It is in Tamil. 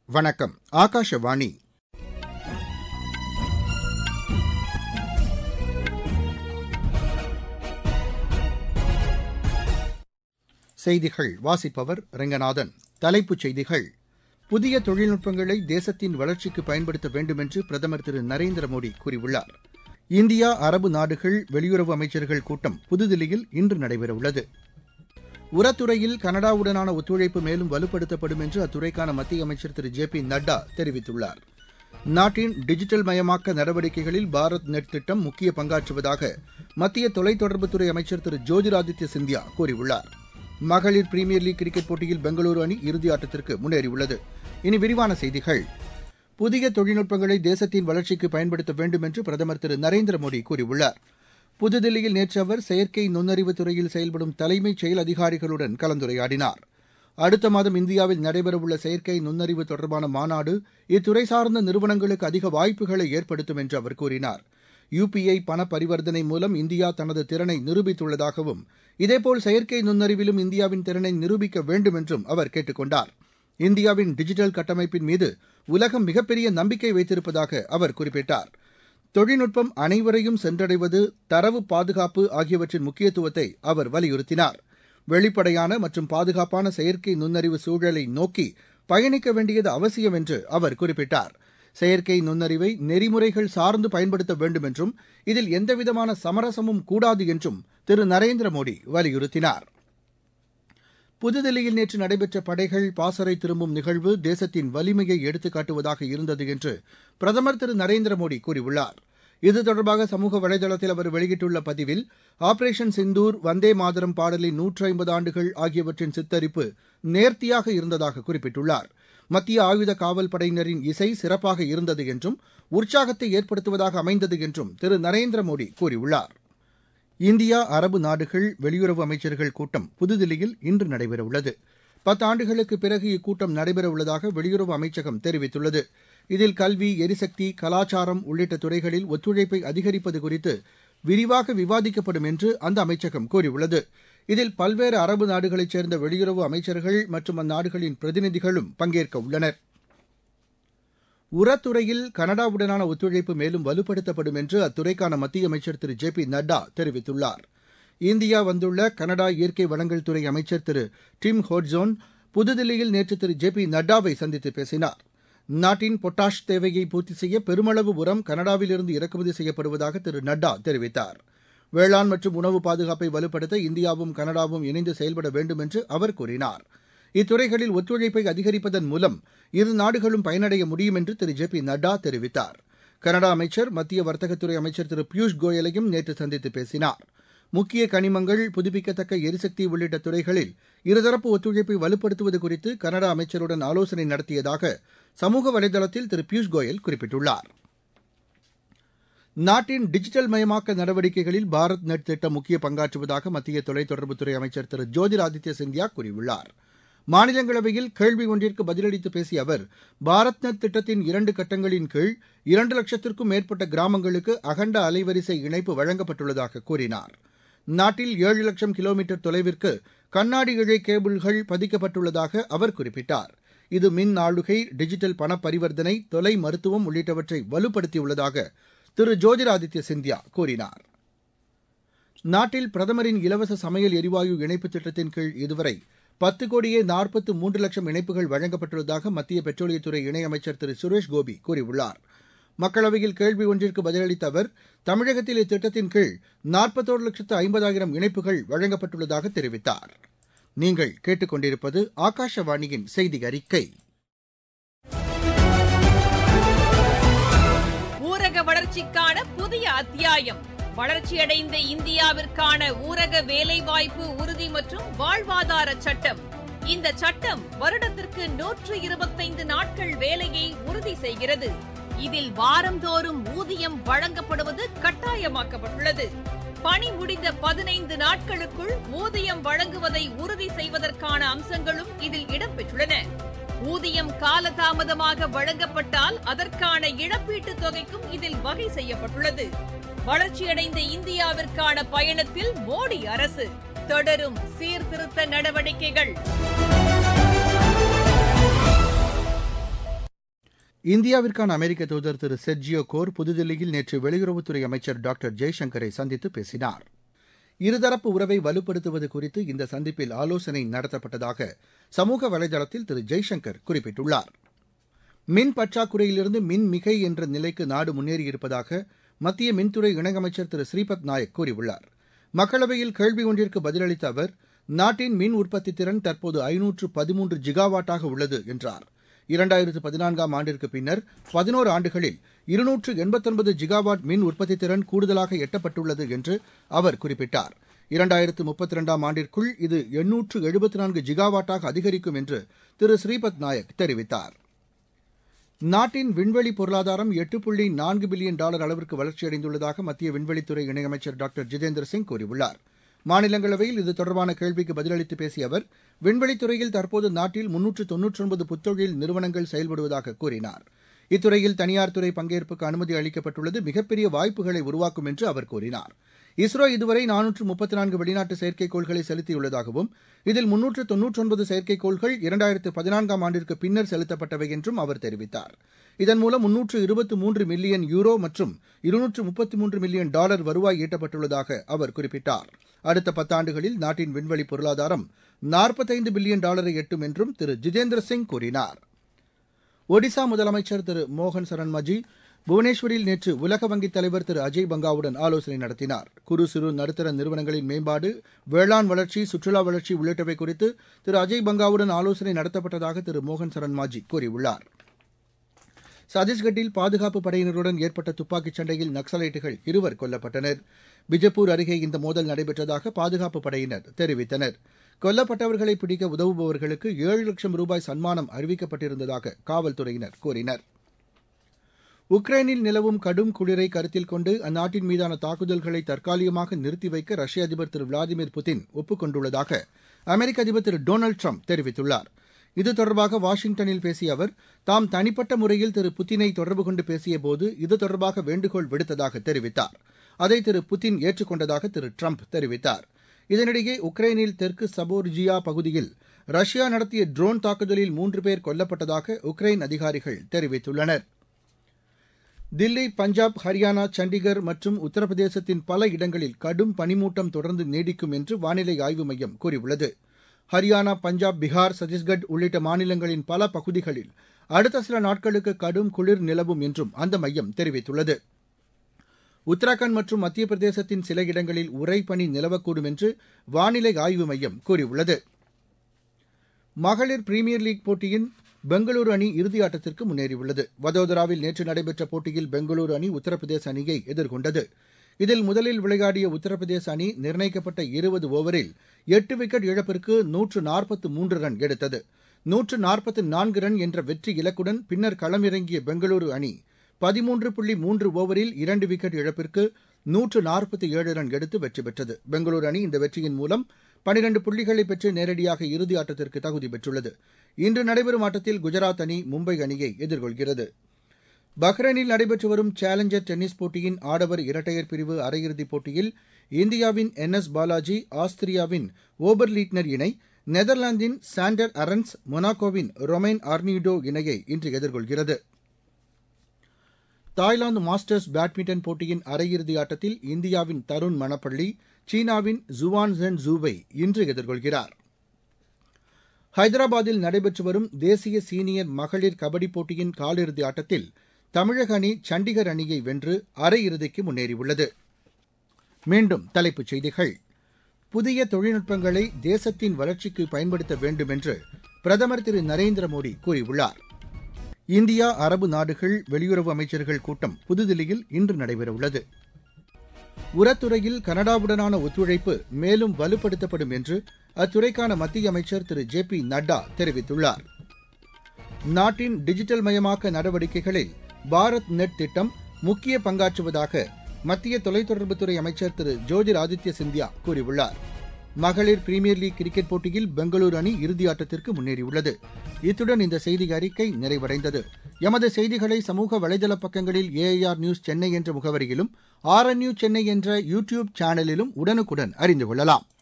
வணக்கம் ஆகாஷவாணி செய்திகள் வாசிப்பவர் ரெங்கநாதன் தலைப்புச் செய்திகள் புதிய தொழில்நுட்பங்களை தேசத்தின் வளர்ச்சிக்கு பயன்படுத்த வேண்டும் என்று பிரதமர் திரு நரேந்திர மோடி கூறியுள்ளார் இந்தியா அரபு நாடுகள் வெளியுறவு அமைச்சர்கள் கூட்டம் புதுதில்லியில் இன்று நடைபெறவுள்ளது உரத்துறையில் கனடாவுடனான ஒத்துழைப்பு மேலும் வலுப்படுத்தப்படும் என்று அத்துறைக்கான மத்திய அமைச்சர் திரு ஜே பி நட்டா தெரிவித்துள்ளார் நாட்டின் டிஜிட்டல் மயமாக்க நடவடிக்கைகளில் பாரத் நெட் திட்டம் முக்கிய பங்காற்றுவதாக மத்திய தொலைத்தொடர்புத்துறை அமைச்சர் திரு ஜோதிராதித்ய சிந்தியா கூறியுள்ளார் மகளிர் பிரீமியர் லீக் கிரிக்கெட் போட்டியில் பெங்களூரு அணி இறுதி ஆட்டத்திற்கு முன்னேறியுள்ளது இனி விரிவான செய்திகள் புதிய தொழில்நுட்பங்களை தேசத்தின் வளர்ச்சிக்கு பயன்படுத்த வேண்டும் என்று பிரதமர் திரு நரேந்திர மோடி கூறியுள்ளார் புதுதில்லியில் நேற்று அவர் செயற்கை நுண்ணறிவு துறையில் செயல்படும் தலைமைச் செயல் அதிகாரிகளுடன் கலந்துரையாடினார் அடுத்த மாதம் இந்தியாவில் நடைபெறவுள்ள செயற்கை நுண்ணறிவு தொடர்பான மாநாடு இத்துறை சார்ந்த நிறுவனங்களுக்கு அதிக வாய்ப்புகளை ஏற்படுத்தும் என்று அவர் கூறினார் யுபிஐ பண பரிவர்த்தனை மூலம் இந்தியா தனது திறனை நிரூபித்துள்ளதாகவும் இதேபோல் செயற்கை நுண்ணறிவிலும் இந்தியாவின் திறனை நிரூபிக்க வேண்டும் என்றும் அவர் கேட்டுக் கொண்டார் இந்தியாவின் டிஜிட்டல் கட்டமைப்பின் மீது உலகம் மிகப்பெரிய நம்பிக்கை வைத்திருப்பதாக அவர் குறிப்பிட்டார் தொழில்நுட்பம் அனைவரையும் சென்றடைவது தரவு பாதுகாப்பு ஆகியவற்றின் முக்கியத்துவத்தை அவர் வலியுறுத்தினார் வெளிப்படையான மற்றும் பாதுகாப்பான செயற்கை நுண்ணறிவு சூழலை நோக்கி பயணிக்க வேண்டியது அவசியம் என்று அவர் குறிப்பிட்டார் செயற்கை நுண்ணறிவை நெறிமுறைகள் சார்ந்து பயன்படுத்த வேண்டும் என்றும் இதில் எந்தவிதமான சமரசமும் கூடாது என்றும் திரு நரேந்திர மோடி வலியுறுத்தினார் புதுதில்லியில் நேற்று நடைபெற்ற படைகள் பாசறை திரும்பும் நிகழ்வு தேசத்தின் வலிமையை எடுத்துக்காட்டுவதாக இருந்தது என்று பிரதமர் திரு நரேந்திர மோடி கூறியுள்ளார் இது தொடர்பாக சமூக வலைதளத்தில் அவர் வெளியிட்டுள்ள பதிவில் ஆபரேஷன் சிந்தூர் வந்தே மாதரம் பாடலின் நூற்றி ஐம்பது ஆண்டுகள் ஆகியவற்றின் சித்தரிப்பு நேர்த்தியாக இருந்ததாக குறிப்பிட்டுள்ளார் மத்திய ஆயுத காவல் படையினரின் இசை சிறப்பாக இருந்தது என்றும் உற்சாகத்தை ஏற்படுத்துவதாக அமைந்தது என்றும் திரு நரேந்திர மோடி கூறியுள்ளார் இந்தியா அரபு நாடுகள் வெளியுறவு அமைச்சர்கள் கூட்டம் புதுதில்லியில் இன்று நடைபெறவுள்ளது பத்தாண்டுகளுக்கு பிறகு இக்கூட்டம் நடைபெறவுள்ளதாக வெளியுறவு அமைச்சகம் தெரிவித்துள்ளது இதில் கல்வி எரிசக்தி கலாச்சாரம் உள்ளிட்ட துறைகளில் ஒத்துழைப்பை அதிகரிப்பது குறித்து விரிவாக விவாதிக்கப்படும் என்று அந்த அமைச்சகம் கூறியுள்ளது இதில் பல்வேறு அரபு நாடுகளைச் சேர்ந்த வெளியுறவு அமைச்சர்கள் மற்றும் அந்நாடுகளின் பிரதிநிதிகளும் பங்கேற்க உள்ளனர் உரத்துறையில் கனடாவுடனான ஒத்துழைப்பு மேலும் வலுப்படுத்தப்படும் என்று அத்துறைக்கான மத்திய அமைச்சர் திரு ஜே பி நட்டா தெரிவித்துள்ளார் இந்தியா வந்துள்ள கனடா இயற்கை வளங்கள் துறை அமைச்சர் திரு டிம் ஹோட்ஸோன் புதுதில்லியில் நேற்று திரு ஜே பி நட்டாவை சந்தித்து பேசினார் நாட்டின் பொட்டாஷ் தேவையை பூர்த்தி செய்ய பெருமளவு உரம் கனடாவிலிருந்து இறக்குமதி செய்யப்படுவதாக திரு நட்டா தெரிவித்தார் வேளாண் மற்றும் உணவு பாதுகாப்பை வலுப்படுத்த இந்தியாவும் கனடாவும் இணைந்து செயல்பட வேண்டும் என்று அவர் கூறினார் இத்துறைகளில் ஒத்துழைப்பை அதிகரிப்பதன் மூலம் இரு நாடுகளும் பயனடைய முடியும் என்று திரு ஜே பி நட்டா தெரிவித்தார் கனடா அமைச்சர் மத்திய வர்த்தகத்துறை அமைச்சர் திரு பியூஷ் கோயலையும் நேற்று சந்தித்து பேசினார் முக்கிய கனிமங்கள் புதுப்பிக்கத்தக்க எரிசக்தி உள்ளிட்ட துறைகளில் இருதரப்பு ஒத்துழைப்பை வலுப்படுத்துவது குறித்து கனடா அமைச்சருடன் ஆலோசனை நடத்தியதாக சமூக வலைதளத்தில் திரு பியூஷ் கோயல் குறிப்பிட்டுள்ளார் நாட்டின் டிஜிட்டல் மயமாக்க நடவடிக்கைகளில் பாரத் நெட் திட்டம் முக்கிய பங்காற்றுவதாக மத்திய தொலைத்தொடர்புத்துறை அமைச்சர் திரு ஜோதிராதித்ய சிந்தியா கூறியுள்ளார் மாநிலங்களவையில் கேள்வி ஒன்றிற்கு பதிலளித்து பேசிய அவர் பாரத் நெட் திட்டத்தின் இரண்டு கட்டங்களின் கீழ் இரண்டு லட்சத்திற்கும் மேற்பட்ட கிராமங்களுக்கு அகண்ட அலைவரிசை இணைப்பு வழங்கப்பட்டுள்ளதாக கூறினார் நாட்டில் ஏழு லட்சம் கிலோமீட்டர் தொலைவிற்கு கண்ணாடி இழை கேபிள்கள் பதிக்கப்பட்டுள்ளதாக அவர் குறிப்பிட்டார் இது மின் ஆளுகை டிஜிட்டல் பண பரிவர்த்தனை தொலை மருத்துவம் உள்ளிட்டவற்றை வலுப்படுத்தியுள்ளதாக திரு ஜோதிராதித்ய சிந்தியா கூறினார் நாட்டில் பிரதமரின் இலவச சமையல் எரிவாயு இணைப்பு திட்டத்தின் கீழ் இதுவரை பத்து கோடியே நாற்பத்து மூன்று லட்சம் இணைப்புகள் வழங்கப்பட்டுள்ளதாக மத்திய பெட்ரோலியத்துறை இணையமைச்சர் திரு சுரேஷ் கோபி கூறியுள்ளார் மக்களவையில் கேள்வி ஒன்றிற்கு பதிலளித்த அவர் தமிழகத்தில் இத்திட்டத்தின் கீழ் நாற்பத்தோரு லட்சத்து ஐம்பதாயிரம் இணைப்புகள் வழங்கப்பட்டுள்ளதாக தெரிவித்தார் நீங்கள் கேட்டுக்கொண்டிருப்பது ஆகாஷவாணியின் செய்தி அறிக்கை ஊரக வளர்ச்சிக்கான புதிய அத்தியாயம் வளர்ச்சியடைந்த இந்தியாவிற்கான ஊரக வேலைவாய்ப்பு உறுதி மற்றும் வாழ்வாதார சட்டம் இந்த சட்டம் வருடத்திற்கு நூற்று இருபத்தைந்து நாட்கள் வேலையை உறுதி செய்கிறது இதில் வாரந்தோறும் ஊதியம் வழங்கப்படுவது கட்டாயமாக்கப்பட்டுள்ளது பணி முடிந்த பதினைந்து நாட்களுக்குள் ஊதியம் வழங்குவதை உறுதி செய்வதற்கான அம்சங்களும் இதில் இடம்பெற்றுள்ளன ஊதியம் காலதாமதமாக வழங்கப்பட்டால் அதற்கான இழப்பீட்டுத் தொகைக்கும் இதில் வகை செய்யப்பட்டுள்ளது வளர்ச்சியடைந்த இந்தியாவிற்கான பயணத்தில் மோடி அரசு தொடரும் சீர்திருத்த நடவடிக்கைகள் இந்தியாவிற்கான அமெரிக்க தூதர் திரு செர்ஜியோ கோர் புதுதில்லியில் நேற்று வெளியுறவுத்துறை அமைச்சர் டாக்டர் ஜெய்சங்கரை சந்தித்து பேசினார் இருதரப்பு உறவை வலுப்படுத்துவது குறித்து இந்த சந்திப்பில் ஆலோசனை நடத்தப்பட்டதாக சமூக வலைதளத்தில் திரு ஜெய்சங்கர் குறிப்பிட்டுள்ளார் மின் பற்றாக்குறையிலிருந்து மின் மிகை என்ற நிலைக்கு நாடு முன்னேறியிருப்பதாக மத்திய மின்துறை இணையமைச்சர் திரு ஸ்ரீபத் நாயக் கூறியுள்ளார் மக்களவையில் கேள்வி ஒன்றிற்கு பதிலளித்த அவர் நாட்டின் மின் உற்பத்தி திறன் தற்போது ஐநூற்று பதிமூன்று ஜிகாவாட்டாக உள்ளது என்றார் இரண்டாயிரத்து பதினான்காம் ஆண்டிற்கு பின்னர் பதினோரு ஆண்டுகளில் இருநூற்று எண்பத்தொன்பது ஜிகாவாட் மின் உற்பத்தி திறன் கூடுதலாக எட்டப்பட்டுள்ளது என்று அவர் குறிப்பிட்டார் இரண்டாயிரத்து முப்பத்தி இரண்டாம் ஆண்டிற்குள் இது எண்ணூற்று எழுபத்தி நான்கு ஜிகாவாட்டாக அதிகரிக்கும் என்று திரு ஸ்ரீபத் நாயக் தெரிவித்தார் நாட்டின் விண்வெளி பொருளாதாரம் எட்டு புள்ளி நான்கு பில்லியன் டாலர் அளவிற்கு வளர்ச்சியடைந்துள்ளதாக மத்திய விண்வெளித்துறை இணையமைச்சர் டாக்டர் ஜிதேந்திர சிங் கூறியுள்ளார் மாநிலங்களவையில் இது தொடர்பான கேள்விக்கு பதிலளித்து பேசிய அவர் விண்வெளித்துறையில் தற்போது நாட்டில் முன்னூற்று தொன்னூற்றி ஒன்பது புத்தொழில் நிறுவனங்கள் செயல்படுவதாக கூறினார் இத்துறையில் தனியார் துறை பங்கேற்புக்கு அனுமதி அளிக்கப்பட்டுள்ளது மிகப்பெரிய வாய்ப்புகளை உருவாக்கும் என்று அவர் கூறினார் இஸ்ரோ இதுவரை நானூற்று முப்பத்தி நான்கு வெளிநாட்டு செயற்கைக்கோள்களை செலுத்தியுள்ளதாகவும் இதில் முன்னூற்று தொன்னூற்றொன்பது செயற்கைக்கோள்கள் இரண்டாயிரத்து பதினான்காம் ஆண்டிற்கு பின்னர் செலுத்தப்பட்டவை என்றும் அவர் தெரிவித்தார் இதன் மூலம் முன்னூற்று இருபத்தி மூன்று மில்லியன் யூரோ மற்றும் இருநூற்று முப்பத்தி மூன்று மில்லியன் டாலர் வருவாய் ஈட்டப்பட்டுள்ளதாக அவர் குறிப்பிட்டார் அடுத்த பத்தாண்டுகளில் நாட்டின் விண்வெளி பொருளாதாரம் நாற்பத்தைந்து பில்லியன் டாலரை எட்டும் என்றும் திரு ஜிதேந்திர சிங் கூறினார் ஒடிசா முதலமைச்சர் திரு மோகன் சரண்மஜி புவனேஸ்வரில் நேற்று உலக வங்கித் தலைவர் திரு அஜய் பங்காவுடன் ஆலோசனை நடத்தினார் குறு சிறு நடுத்தர நிறுவனங்களின் மேம்பாடு வேளாண் வளர்ச்சி சுற்றுலா வளர்ச்சி உள்ளிட்டவை குறித்து திரு அஜய் பங்காவுடன் ஆலோசனை நடத்தப்பட்டதாக திரு மோகன் சரண்மாஜி கூறியுள்ளார் சத்தீஸ்கட்டில் பாதுகாப்பு படையினருடன் ஏற்பட்ட துப்பாக்கிச் சண்டையில் நக்சலைட்டுகள் இருவர் கொல்லப்பட்டனர் பிஜப்பூர் அருகே இந்த மோதல் நடைபெற்றதாக பாதுகாப்பு படையினர் தெரிவித்தனர் கொல்லப்பட்டவர்களை பிடிக்க உதவுபவர்களுக்கு ஏழு லட்சம் ரூபாய் சன்மானம் அறிவிக்கப்பட்டிருந்ததாக காவல்துறையினர் கூறினர் உக்ரைனில் நிலவும் கடும் குளிரை கருத்தில் கொண்டு அந்நாட்டின் மீதான தாக்குதல்களை தற்காலிகமாக நிறுத்தி வைக்க ரஷ்ய அதிபர் திரு விளாடிமிர் புதின் ஒப்புக் கொண்டுள்ளதாக அமெரிக்க அதிபர் திரு டொனால்டு ட்ரம்ப் தெரிவித்துள்ளார் இது தொடர்பாக வாஷிங்டனில் பேசிய அவர் தாம் தனிப்பட்ட முறையில் திரு புத்தினை தொடர்பு கொண்டு பேசியபோது இது தொடர்பாக வேண்டுகோள் விடுத்ததாக தெரிவித்தார் அதை திரு புதின் ஏற்றுக்கொண்டதாக திரு ட்ரம்ப் தெரிவித்தார் இதனிடையே உக்ரைனில் தெற்கு சபோர்ஜியா பகுதியில் ரஷ்யா நடத்திய ட்ரோன் தாக்குதலில் மூன்று பேர் கொல்லப்பட்டதாக உக்ரைன் அதிகாரிகள் தெரிவித்துள்ளனர் தில்லி பஞ்சாப் ஹரியானா சண்டிகர் மற்றும் உத்தரப்பிரதேசத்தின் பல இடங்களில் கடும் பனிமூட்டம் தொடர்ந்து நீடிக்கும் என்று வானிலை ஆய்வு மையம் கூறியுள்ளது ஹரியானா பஞ்சாப் பீகார் சத்தீஸ்கட் உள்ளிட்ட மாநிலங்களின் பல பகுதிகளில் அடுத்த சில நாட்களுக்கு கடும் குளிர் நிலவும் என்றும் அந்த மையம் தெரிவித்துள்ளது உத்தராகண்ட் மற்றும் மத்திய பிரதேசத்தின் சில இடங்களில் உறைபனி நிலவக்கூடும் என்று வானிலை ஆய்வு மையம் கூறியுள்ளது மகளிர் பிரீமியர் லீக் போட்டியின் பெங்களூரு அணி இறுதியாட்டத்திற்கு முன்னேறியுள்ளது வதோதராவில் நேற்று நடைபெற்ற போட்டியில் பெங்களூரு அணி உத்தரப்பிரதேச அணியை எதிர்கொண்டது இதில் முதலில் விளையாடிய உத்தரப்பிரதேச அணி நிர்ணயிக்கப்பட்ட இருபது ஓவரில் எட்டு விக்கெட் இழப்பிற்கு நூற்று நாற்பத்து மூன்று ரன் எடுத்தது நூற்று நாற்பத்து நான்கு ரன் என்ற வெற்றி இலக்குடன் பின்னர் களமிறங்கிய பெங்களூரு அணி பதிமூன்று புள்ளி மூன்று ஓவரில் இரண்டு விக்கெட் இழப்பிற்கு நூற்று நாற்பத்தி ஏழு ரன் எடுத்து வெற்றி பெற்றது பெங்களூரு அணி இந்த வெற்றியின் மூலம் பனிரண்டு புள்ளிகளை பெற்று நேரடியாக இறுதி ஆட்டத்திற்கு தகுதி பெற்றுள்ளது இன்று நடைபெறும் ஆட்டத்தில் குஜராத் அணி மும்பை அணியை எதிர்கொள்கிறது பஹ்ரைனில் நடைபெற்று வரும் சேலஞ்சர் டென்னிஸ் போட்டியின் ஆடவர் இரட்டையர் பிரிவு அரையிறுதிப் போட்டியில் இந்தியாவின் என் எஸ் பாலாஜி ஆஸ்திரியாவின் ஓபர் லீட்னர் இணை நெதர்லாந்தின் சாண்டர் அரன்ஸ் மொனாக்கோவின் ரொமைன் ஆர்னிடோ இணையை இன்று எதிர்கொள்கிறது தாய்லாந்து மாஸ்டர்ஸ் பேட்மிண்டன் போட்டியின் அரையிறுதி ஆட்டத்தில் இந்தியாவின் தருண் மணப்பள்ளி சீனாவின் ஜுவான் ஜென் ஜூவை இன்று எதிர்கொள்கிறார் ஹைதராபாத்தில் நடைபெற்று வரும் தேசிய சீனியர் மகளிர் கபடி போட்டியின் காலிறுதி ஆட்டத்தில் தமிழக அணி சண்டிகர் அணியை வென்று அரையிறுதிக்கு முன்னேறியுள்ளது மீண்டும் தலைப்புச் செய்திகள் புதிய தொழில்நுட்பங்களை தேசத்தின் வளர்ச்சிக்கு பயன்படுத்த வேண்டும் என்று பிரதமர் திரு நரேந்திர மோடி கூறியுள்ளார் இந்தியா அரபு நாடுகள் வெளியுறவு அமைச்சர்கள் கூட்டம் புதுதில்லியில் இன்று நடைபெறவுள்ளது உரத்துறையில் கனடாவுடனான ஒத்துழைப்பு மேலும் வலுப்படுத்தப்படும் என்று அத்துறைக்கான மத்திய அமைச்சர் திரு ஜே பி நட்டா தெரிவித்துள்ளார் நாட்டின் டிஜிட்டல் மயமாக்க நடவடிக்கைகளில் பாரத் நெட் திட்டம் முக்கிய பங்காற்றுவதாக மத்திய தொலைத்தொடர்புத்துறை அமைச்சர் திரு ஜோதிர் ஆதித்ய சிந்தியா கூறியுள்ளார் மகளிர் பிரீமியர் லீக் கிரிக்கெட் போட்டியில் பெங்களூரு அணி இறுதியாட்டத்திற்கு முன்னேறியுள்ளது இத்துடன் இந்த செய்தி அறிக்கை நிறைவடைந்தது எமது செய்திகளை சமூக வலைதள பக்கங்களில் ஏஐஆர் நியூஸ் சென்னை என்ற முகவரியிலும் ஆர்என்யூ சென்னை என்ற யூ டியூப் சேனலிலும் உடனுக்குடன் அறிந்து கொள்ளலாம்